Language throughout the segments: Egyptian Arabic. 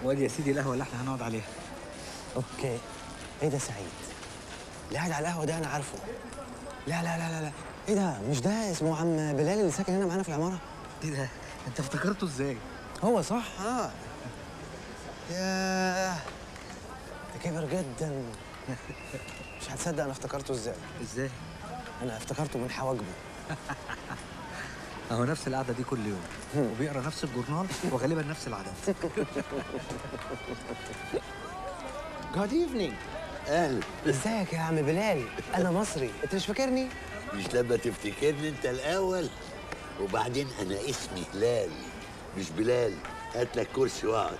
وادي يا سيدي القهوه اللي احنا هنقعد عليها اوكي ايه ده سعيد اللي قاعد على القهوه ده انا عارفه لا لا لا لا لا ايه ده مش ده اسمه عم بلال اللي ساكن هنا معانا في العماره ايه ده انت افتكرته ازاي هو صح اه ياه ده كبر جدا مش هتصدق انا افتكرته ازاي ازاي انا افتكرته من حواجبه اهو نفس القعده دي كل يوم وبيقرا نفس الجورنال وغالبا نفس العادات جود ايفنينج اهلا ازيك يا عم بلال انا مصري انت مش فاكرني مش لما تفتكرني انت الاول وبعدين انا اسمي هلال مش بلال هات لك كرسي واقعد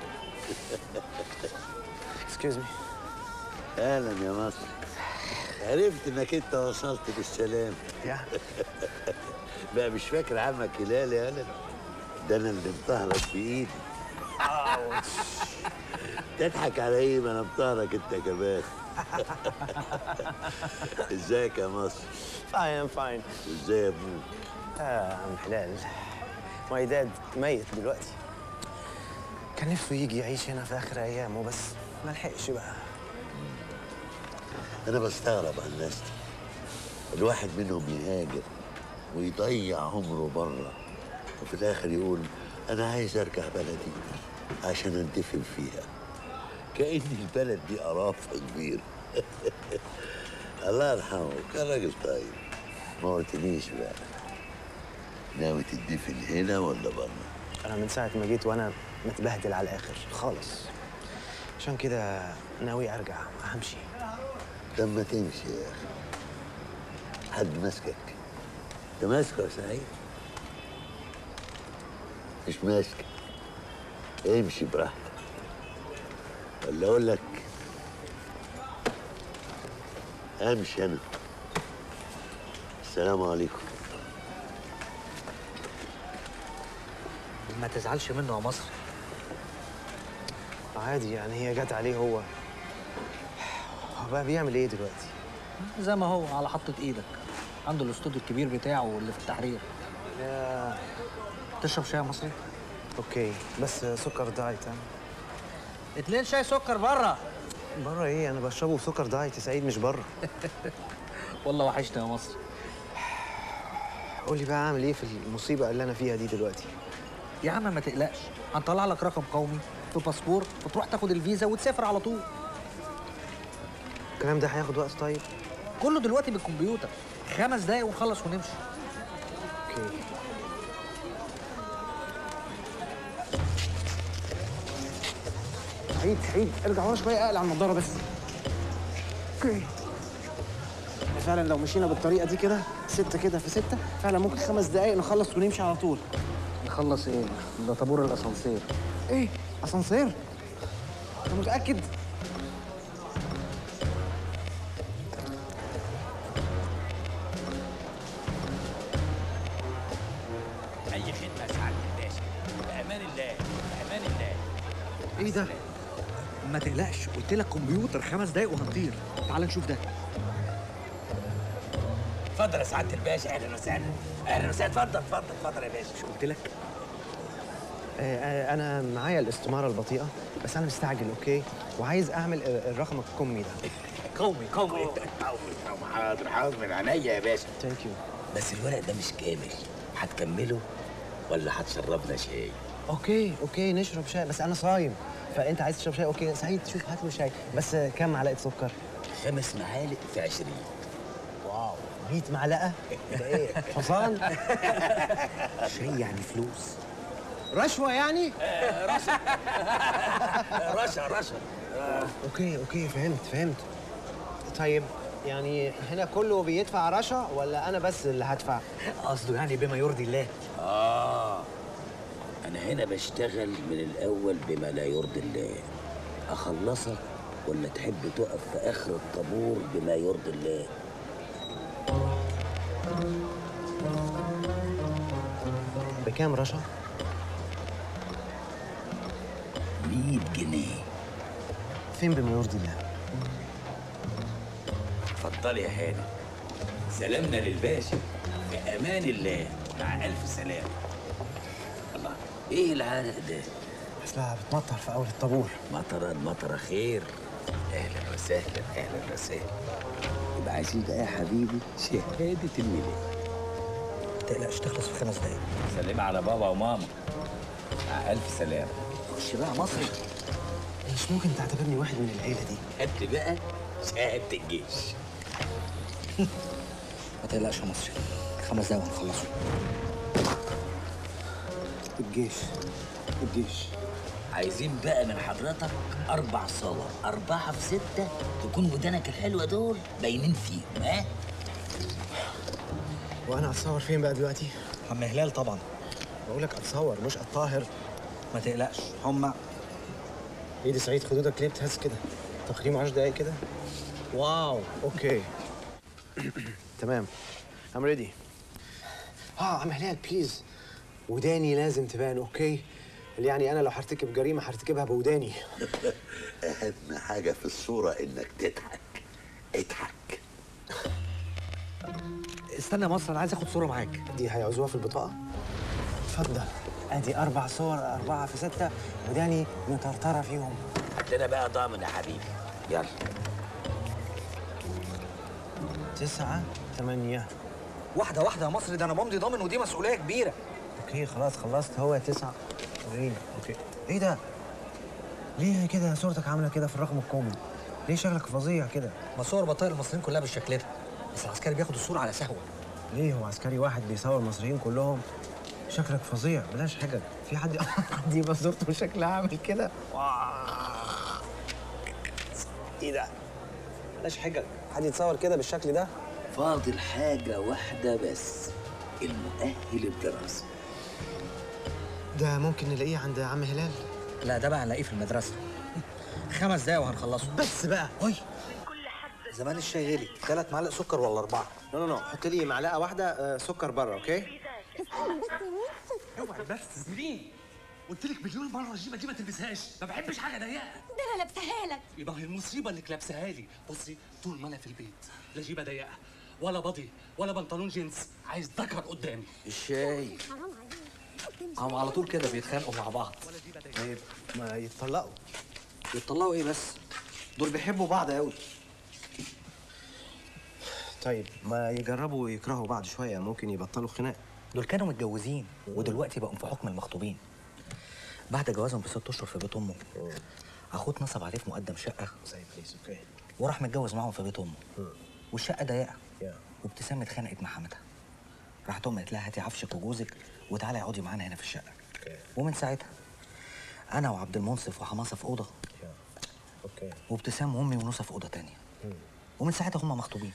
اكسكيوز مي اهلا يا مصر عرفت انك انت وصلت بالسلام يا بقى مش فاكر عمك هلال يا ولد ده انا اللي مطهرك بايدي تضحك على ايه ما انا مطهرك انت كمان ازيك يا مصر فاين فاين وازاي يا ابني اه عم حلال ماي داد ميت دلوقتي كان نفسه يجي يعيش هنا في اخر ايامه بس ما لحقش بقى انا بستغرب على الناس دي الواحد منهم يهاجر ويضيع عمره بره وفي الاخر يقول انا عايز ارجع بلدي عشان اندفن فيها كأن البلد دي قرافة كبيرة الله يرحمه كان راجل طيب ما قلتليش بقى ناوي تدفن هنا ولا بره؟ انا من ساعه ما جيت وانا متبهدل على الاخر خالص عشان كده ناوي ارجع همشي طب ما تمشي يا اخي حد ماسكك انت ماسكه يا سعيد مش ماسكك امشي براحتك ولا اقول لك امشي انا السلام عليكم ما تزعلش منه يا مصر عادي يعني هي جت عليه هو هو بقى بيعمل ايه دلوقتي زي ما هو على حطة ايدك عنده الاستوديو الكبير بتاعه اللي في التحرير يا تشرب شاي يا مصري اوكي بس سكر دايت ها اتنين شاي سكر بره بره ايه انا بشربه بسكر دايت يا سعيد مش بره والله وحشنا يا مصر قول لي بقى اعمل ايه في المصيبه اللي انا فيها دي دلوقتي يا عم ما تقلقش هنطلع لك رقم قومي في باسبور وتروح تاخد الفيزا وتسافر على طول الكلام ده هياخد وقت طيب كله دلوقتي بالكمبيوتر خمس دقايق ونخلص ونمشي اوكي سعيد سعيد ارجع ورا شويه اقلع النضاره بس اوكي فعلا لو مشينا بالطريقه دي كده ستة كده في ستة فعلا ممكن خمس دقايق نخلص ونمشي على طول نخلص ايه ده طابور الاسانسير ايه اسانسير انت متاكد اي خدمه يا سعاده الباشا بامان الله بامان الله ايه ده ما تقلقش قلت لك كمبيوتر خمس دقايق وهنطير تعال نشوف ده اتفضل يا سعاده الباشا اهلا وسهلا اهلا وسهلا اتفضل اتفضل اتفضل يا باشا مش قلت لك آه، آه، انا معايا الاستماره البطيئه بس انا مستعجل اوكي وعايز اعمل آه، الرقم الكمي ده قومي قومي قومي قومي حاضر حاضر من عينيا يا باشا ثانك يو بس الورق ده مش كامل هتكمله ولا هتشربنا شاي اوكي اوكي نشرب شاي بس انا صايم فانت عايز تشرب شاي اوكي سعيد شوف هات له شاي بس آه، كام معلقه سكر خمس معالق في عشرين واو 100 معلقه ده ايه حصان شاي يعني فلوس رشوه يعني رشا رشا اوكي اوكي فهمت فهمت طيب يعني هنا كله بيدفع رشا ولا انا بس اللي هدفع قصده يعني بما يرضي الله اه انا هنا بشتغل من الاول بما لا يرضي الله اخلصك ولا تحب تقف في اخر الطابور بما يرضي الله بكام رشا 100 جنيه فين بما يرضي الله اتفضلي يا هاني سلامنا للباشا في امان الله مع الف سلامه الله ايه العرق ده اصلها بتمطر في اول الطابور مطرة مطرة خير اهلا وسهلا اهلا وسهلا يبقى عايزين بقى يا حبيبي شهادة الميلاد ما تقلقش تخلص في خمس دقايق سلم على بابا وماما مع الف سلامة خش بقى مصري مش ممكن تعتبرني واحد من العيله دي هات لي بقى شهادة الجيش ما تقلقش يا مصري خمس دقايق وهنخلصه الجيش الجيش عايزين بقى من حضرتك أربع صور أربعة في ستة تكون ودانك الحلوة دول باينين فيهم ها؟ وانا اتصور فين بقى دلوقتي عم هلال طبعا بقول لك اتصور مش الطاهر ما تقلقش هما ايدي سعيد خدودك ليه بتهز كده تقييم 10 دقايق كده واو اوكي تمام ام ريدي اه عم هلال بليز وداني لازم تبان اوكي اللي يعني انا لو هرتكب جريمه هرتكبها بوداني اهم حاجه في الصوره انك تضحك اضحك استنى يا مصر انا عايز اخد صوره معاك دي هيعوزوها في البطاقه اتفضل ادي اربع صور اربعه في سته وداني مطرطره فيهم هات لنا بقى ضامن يا حبيبي يلا تسعه ثمانيه واحده واحده يا مصري ده انا بمضي ضامن ودي مسؤوليه كبيره اوكي خلاص خلصت هو تسعة وعشرين اوكي ايه ده؟ ليه كده صورتك عاملة كده في الرقم الكومي؟ ليه شكلك فظيع كده؟ ما صور بطايق المصريين كلها بالشكل ده بس العسكري بياخد الصوره على سهوه ليه هو عسكري واحد بيصور المصريين كلهم؟ شكلك فظيع بلاش حاجة في حد حد يبقى صورته بشكل عامل كده؟ واو. ايه ده؟ بلاش حاجة حد يتصور كده بالشكل ده؟ فاضل حاجة واحدة بس المؤهل الدراسي ده ممكن نلاقيه عند عم هلال لا ده بقى هنلاقيه في المدرسه خمس دقايق وهنخلصه بس بقى هاي زمان الشاي غلي ثلاث معالق سكر ولا اربعه نو نو نو حط لي معلقة واحدة آه، سكر بره اوكي؟ اوعي بس زميلين قلت لك مليون مره الجيبه دي ما تلبسهاش ما بحبش حاجه ضيقه ده انا لابسها لك يبقى هي المصيبه انك لابسها لي بصي طول ما انا في البيت لا جيبه ضيقه ولا بادي ولا بنطلون جينز عايز ذكر قدامي الشاي حرام عليك هم على طول كده بيتخانقوا مع بعض طيب ما يتطلقوا يطلعوا ايه بس دول بيحبوا بعض قوي طيب ما يجربوا يكرهوا بعض شوية ممكن يبطلوا خناق دول كانوا متجوزين ودلوقتي بقوا في حكم المخطوبين بعد جوازهم بست اشهر في بيت امه اخوه اتنصب عليه في مقدم شقه زي بليز اوكي وراح متجوز معاهم في بيت امه والشقه ضيقه يا. وابتسام اتخانقت مع حماتها راحت امها قالت لها هاتي عفشك وجوزك وتعالي اقعدي معانا هنا في الشقه اوكي ومن ساعتها انا وعبد المنصف وحماسه في اوضه يا. اوكي وابتسام وامي ونوسه في اوضه تانية ومن ساعتها هم مخطوبين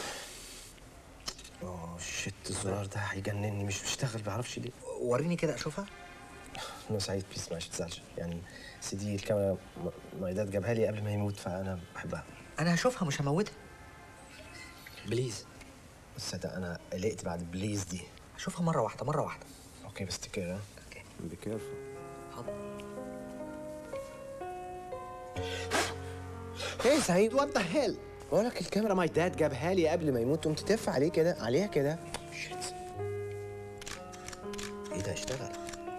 اوه شيت الزرار ده هيجنني مش بيشتغل بيعرفش ليه وريني كده اشوفها نو سعيد بليز ما تزعلش يعني سي دي الكاميرا م- مايداد جابها لي قبل ما يموت فانا بحبها انا هشوفها مش هموتها بليز بس صدق انا قلقت بعد بليز دي هشوفها مره واحده مره واحده اوكي بس تكير ها اوكي بي كيرفول حاضر ايه سعيد وات ذا هيل بقول لك الكاميرا ماي داد جابها لي قبل ما يموت قمت تف عليه كده عليها كده شيت ايه ده اشتغل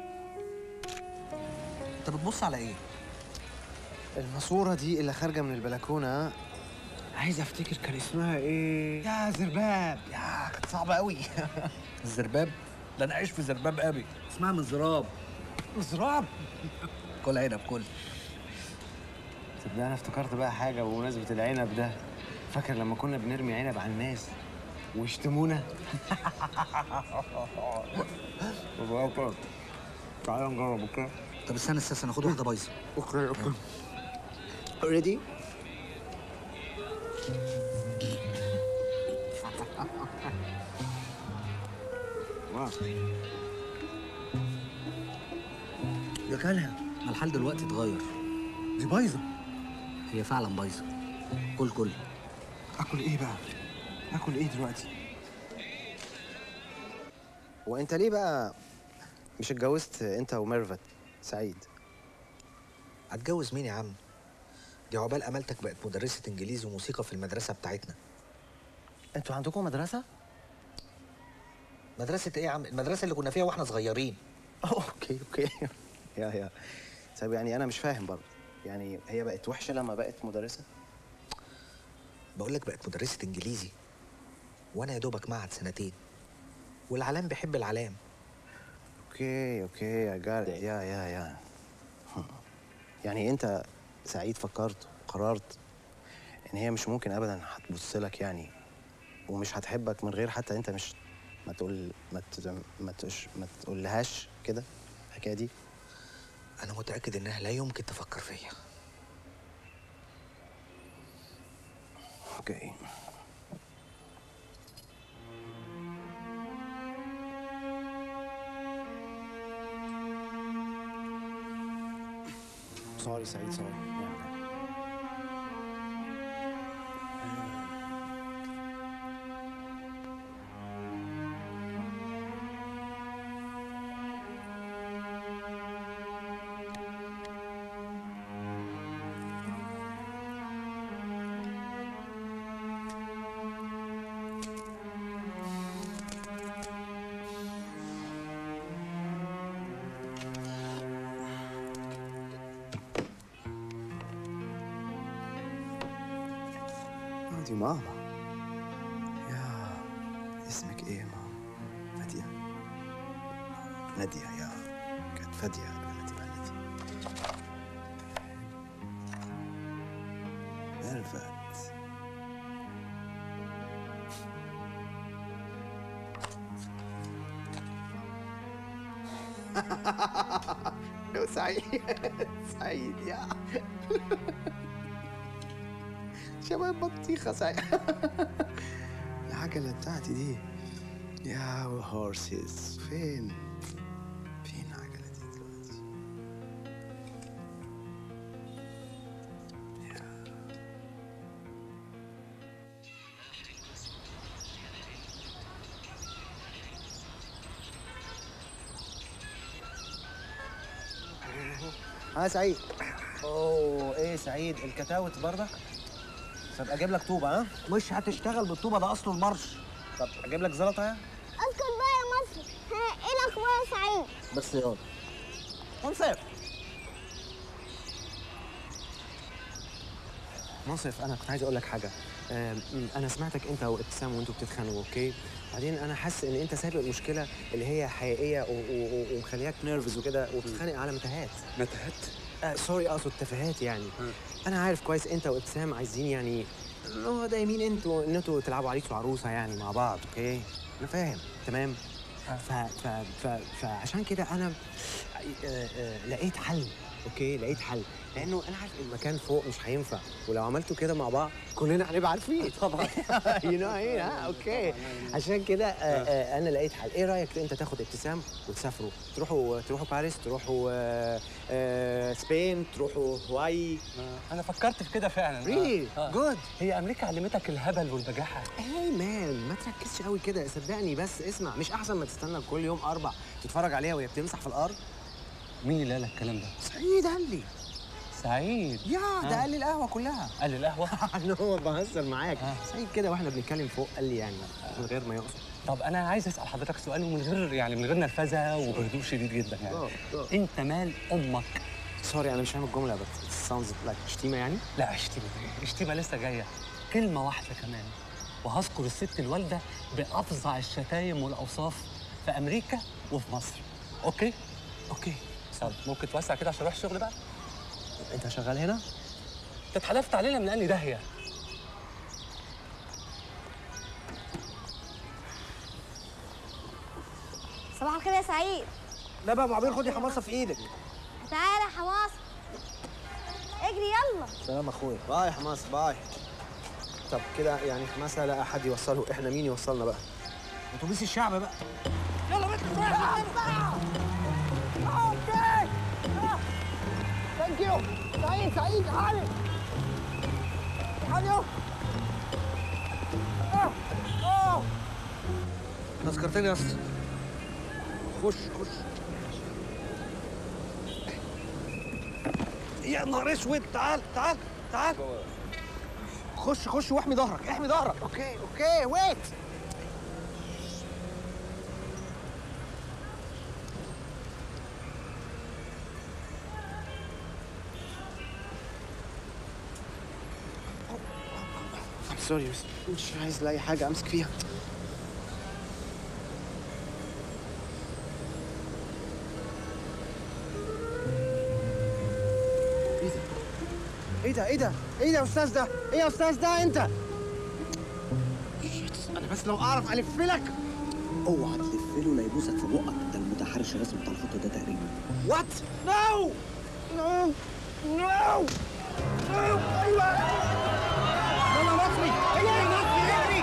انت بتبص على ايه الماسوره دي اللي خارجه من البلكونه عايز افتكر كان اسمها ايه يا زرباب يا كانت صعبه قوي الزرباب ده انا عايش في زرباب قوي اسمها مزراب زراب كل عنب كل تصدق انا افتكرت بقى حاجه بمناسبه العنب ده فاكر لما كنا بنرمي عنب على الناس ويشتمونا تعالى نجرب اوكي طب استنى استنى ناخد واحده بايظه اوكي اوكي ريدي يا كلها ما الحال دلوقتي اتغير دي بايظه هي فعلا بايظه كل كل اكل ايه بقى اكل ايه دلوقتي وانت ليه بقى مش اتجوزت انت وميرفت سعيد هتجوز مين يا عم دي عقبال امالتك بقت مدرسه انجليزي وموسيقى في المدرسه بتاعتنا انتوا عندكم مدرسه مدرسه ايه يا عم المدرسه اللي كنا فيها واحنا صغيرين اوكي اوكي يا يا طب يعني انا مش فاهم برضه يعني هي بقت وحشه لما بقت مدرسه بقول لك بقت مدرسه انجليزي وانا يا دوبك معهد سنتين والعلام بيحب العلام اوكي اوكي I got it يا يا يا يعني انت سعيد فكرت وقررت ان هي مش ممكن ابدا هتبص لك يعني ومش هتحبك من غير حتى انت مش ما تقول ما ت- ما تقولش ما تقولهاش كده الحكايه دي انا متاكد انها لا يمكن تفكر فيا اوكي سوري سعيد سوري آه، دي ماما يا اسمك ايه يا ماما فادية نادية يا كانت فادية قبل ما تبقى نادية ميرفت لو سعيد سعيد يا شبه بطيخة سعيد العجلة بتاعتي دي يا هورسيس فين فين عجلتي دلوقتي ها سعيد اوه ايه سعيد الكتاوت برضه طب اجيب لك طوبه ها مش هتشتغل بالطوبه ده اصله المرش طب اجيب لك زلطه ها اسكت بقى يا مصر ها ايه الاخبار يا سعيد بس يلا منصف منصف انا كنت عايز اقول لك حاجه آم، انا سمعتك انت وابتسام وانتوا بتتخانقوا اوكي بعدين انا حاسس ان انت سابق المشكله اللي هي حقيقيه و- و- و- ومخلياك نيرفز وكده وبتتخانق على متاهات متاهات آه سوري اقصد تفاهات يعني انا عارف كويس انت وابتسام عايزين يعني هو ده يمين انتوا ان انتوا تلعبوا عليك وعروسه يعني مع بعض اوكي انا فاهم تمام ف ف ف فعشان كده انا آه، آه، لقيت حل اوكي لقيت حل لانه انا عارف المكان فوق مش هينفع ولو عملتوا كده مع بعض كلنا هنبقى عارفين طبعا يو نو ايه ها اوكي عشان كده آه، آه، انا لقيت حل ايه رايك انت تاخد ابتسام وتسافروا تروحوا تروحوا باريس تروحوا آه، آه، سبين تروحوا هواي انا فكرت في كده فعلا Really? آه. Good. هي امريكا علمتك الهبل والبجاحه هاي مان ما تركزش قوي كده صدقني بس اسمع مش احسن ما تستنى كل يوم اربع تتفرج عليها وهي بتمسح في الارض مين اللي قال لك الكلام ده سعيد قال لي سعيد يا ده آه. قال لي القهوه كلها قال لي القهوه انا هو بهزر معاك آه. سعيد كده واحنا بنتكلم فوق قال لي يعني من غير ما يقصد طب انا عايز اسال حضرتك سؤال ومن غير يعني من غير نرفزه وبهدوء شديد جدا يعني آه، آه. انت مال امك سوري انا مش فاهم الجمله بس ساوندز لايك شتيمه يعني لا اشتيمه ايه اشتيمه لسه جايه كلمه واحده كمان وهذكر الست الوالده بافظع الشتايم والاوصاف في امريكا وفي مصر اوكي اوكي طب ممكن توسع كده عشان اروح الشغل بقى انت شغال هنا انت اتحلفت علينا من اني داهيه صباح الخير يا سعيد لا بقى ابو عبير خد يا حماصه في ايدك تعالى يا حماس اجري يلا سلام اخويا باي يا حماس باي طب كده يعني حماسه لا حد يوصله احنا مين يوصلنا بقى اتوبيس الشعب بقى ثانك يو سعيد سعيد تعالي تعالي تذكرتني يا اسطى خش خش يا نهار اسود تعال تعال تعال خش خش واحمي ظهرك احمي ظهرك اوكي اوكي ويت سوري بس مش عايز لاقي حاجه امسك فيها ايه ده؟ ايه ده؟ ايه ده يا استاذ ده؟ ايه يا استاذ ده انت؟ شيت، انا بس لو اعرف الف لك اوعى تلف له لا يبوسك في بقك ده المتحرش الرسمي بتاع الخط ده تقريبا وات؟ نو نو نو نو ايوه يلا مصري اجري مصري اجري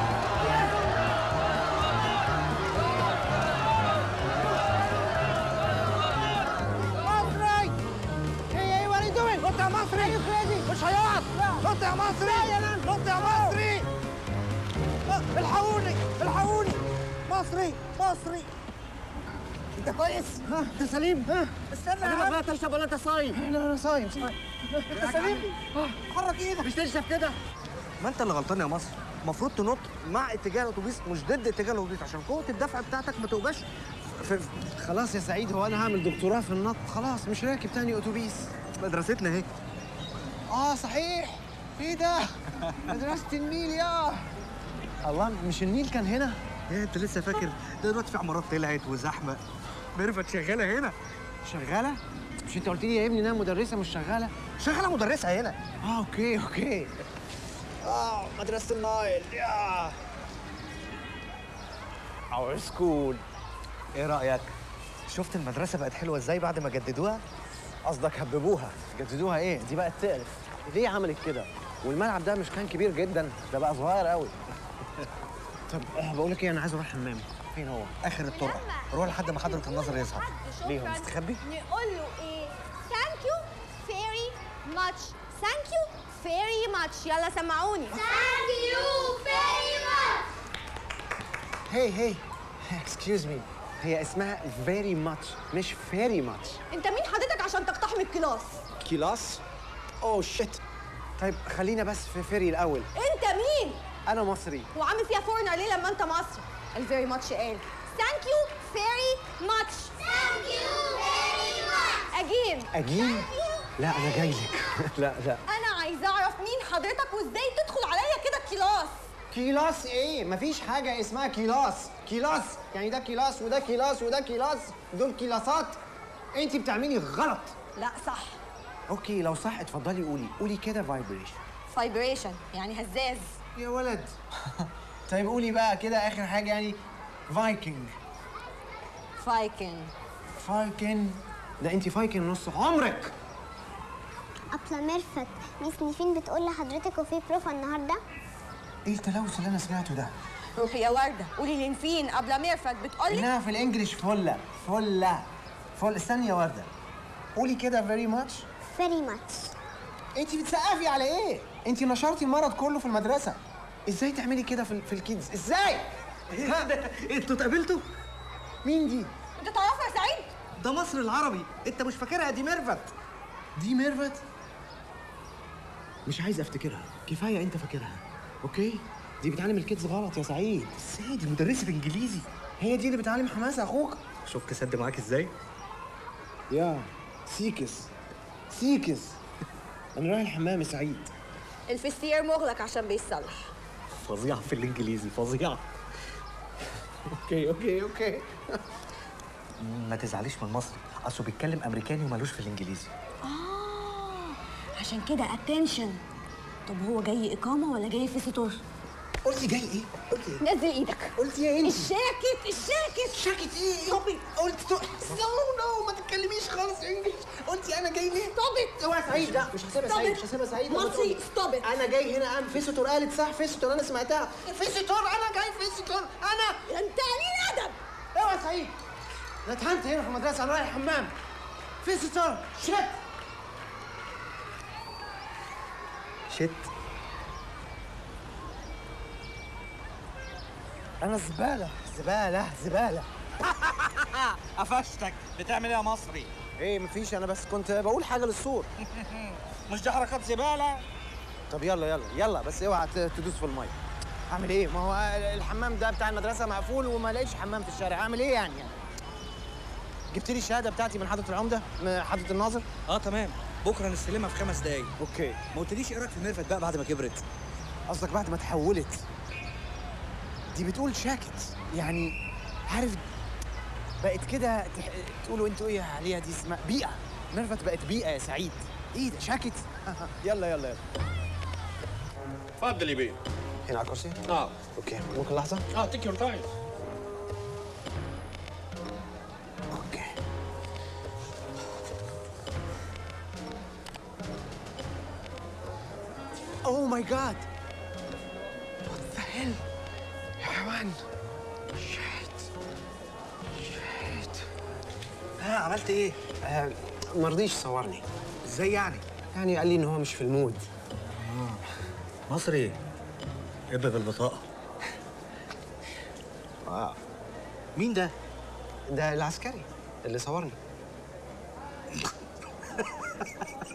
مصري ايه ايه what are you doing؟ نط يا مصري مش هيقعد نط يا مصري نط يا مصري الحقوني الحقوني مصري مصري انت كويس؟ ها انت سليم؟ ها استنى يا عم تشرب ولا انت صايم؟ لا انا صايم صايم انت سليم؟ ها، حرك ايدك مش تنشف كده ما انت اللي غلطان يا مصر المفروض تنط مع اتجاه الاتوبيس مش ضد اتجاه الاتوبيس عشان قوه الدفع بتاعتك ما تبقاش في خلاص يا سعيد هو انا هعمل دكتوراه في النط خلاص مش راكب تاني اتوبيس مدرستنا اهي اه صحيح ايه ده؟ مدرسة النيل يا الله مش النيل كان هنا؟ ايه انت لسه فاكر ده دلوقتي في عمارات طلعت وزحمه ميرفت شغاله هنا شغالة؟ مش انت قلت لي يا ابني انها مدرسة مش شغالة؟ شغاله مدرسه هنا اه اوكي اوكي اه مدرسة النايل يا اور سكول ايه رايك شفت المدرسه بقت حلوه ازاي بعد ما جددوها قصدك هببوها جددوها ايه دي بقت تقرف ليه عملت كده والملعب ده مش كان كبير جدا ده بقى صغير قوي طب آه، بقول لك ايه انا عايز اروح الحمام فين هو اخر الطرقه روح لحد ما حضره النظر يظهر ليه هو مستخبي نقول له ايه ثانك يو فيري ماتش ثانك يو فيري ماتش يلا سمعوني ثانك يو فيري ماتش هي هي اكسكيوز مي هي اسمها فيري ماتش مش فيري ماتش انت مين حضرتك عشان تقتحم الكلاس كلاس اوه شيت طيب خلينا بس في فيري الاول انت مين انا مصري وعامل فيها فورنر ليه لما انت مصري الفيري ماتش قال ثانك يو فيري ماتش ثانك يو فيري ماتش اجين اجين لا انا جاي لك لا لا انا عايزه اعرف مين حضرتك وازاي تدخل عليا كده كلاس كيلاس ايه مفيش حاجه اسمها كيلاس كيلاس يعني ده كيلاس وده كيلاس وده كيلاس دول كيلاسات انت بتعملي غلط لا صح اوكي لو صح اتفضلي قولي قولي كده فايبريشن فايبريشن يعني هزاز يا ولد طيب قولي بقى كده اخر حاجه يعني فايكنج فايكن فايكن ده انت فايكن نص عمرك أبلة ميرفت ميس نيفين بتقول لحضرتك وفي بروفا النهارده ايه التلوث اللي انا سمعته ده روحي يا ورده قولي لنفين قبل ميرفت بتقولي انها في الانجليش فله فله فل استني يا ورده قولي كده فيري ماتش فيري ماتش انت بتسقفي على ايه انت نشرتي المرض كله في المدرسه ازاي تعملي كده في, في الكيدز ازاي ها انتوا اتقابلتوا مين دي انت تعرفها يا سعيد ده مصر العربي انت مش فاكرها دي ميرفت دي ميرفت مش عايز افتكرها كفايه انت فاكرها اوكي دي بتعلم الكيدز غلط يا سعيد ازاي دي مدرسه انجليزي هي دي اللي بتعلم حماس اخوك شوف كسد معاك ازاي يا سيكس سيكس انا رايح الحمام يا سعيد الفسير مغلق عشان بيصلح فظيعه في الانجليزي فظيعه اوكي اوكي اوكي ما تزعليش من مصر اصله بيتكلم امريكاني ومالوش في الانجليزي اه عشان كده اتنشن طب هو جاي اقامه ولا جاي في سطور قلتي جاي ايه قلتي ايه نزل ايدك قلتي يا انت الشاكت الشاكت شاكت ايه طبي قلت تو... نو نو ما تتكلميش خالص انجلش قلتي انا جاي ليه طبت اوعى سعيد لا مش هسيبها Stop سعيد it. مش هسيبها سعيد مصري ستوب انا جاي هنا ام فيستور قالت صح فيستور انا سمعتها فيستور انا جاي فيستور انا انت قليل ادب اوعى سعيد انا اتهنت هنا في المدرسه انا رايح الحمام فيستور شت شت انا زباله زباله زباله قفشتك بتعمل ايه يا مصري؟ ايه مفيش انا بس كنت بقول حاجه للصور مش دي حركات زباله؟ طب يلا يلا يلا بس اوعى ت- تدوس في الميه اعمل ايه ما هو الحمام ده بتاع المدرسه مقفول وما لقيتش حمام في الشارع اعمل ايه يعني يعني جبت لي الشهاده بتاعتي من حضره العمده من حضره الناظر اه تمام بكره نستلمها في خمس دقايق اوكي ما قلتليش ايه رايك في ميرفت بقى بعد ما كبرت قصدك بعد ما تحولت دي بتقول شاكت يعني عارف بقت كده تح... تقولوا انتوا ايه عليها دي اسمها بيئه ميرفت بقت بيئه يا سعيد ايه ده شاكت يلا يلا يلا اتفضل يا بيه هنا على الكرسي اه اوكي ممكن لحظه اه تيك يور تايم اوكي اوه ماي جاد وات ذا هيل يا حيوان شيت شيت ها عملت ايه؟ آه ما رضيش يصورني ازاي يعني يعني قال لي ان هو مش في المود مصري ابقى بالبطاقه آه. مين ده ده العسكري اللي صورني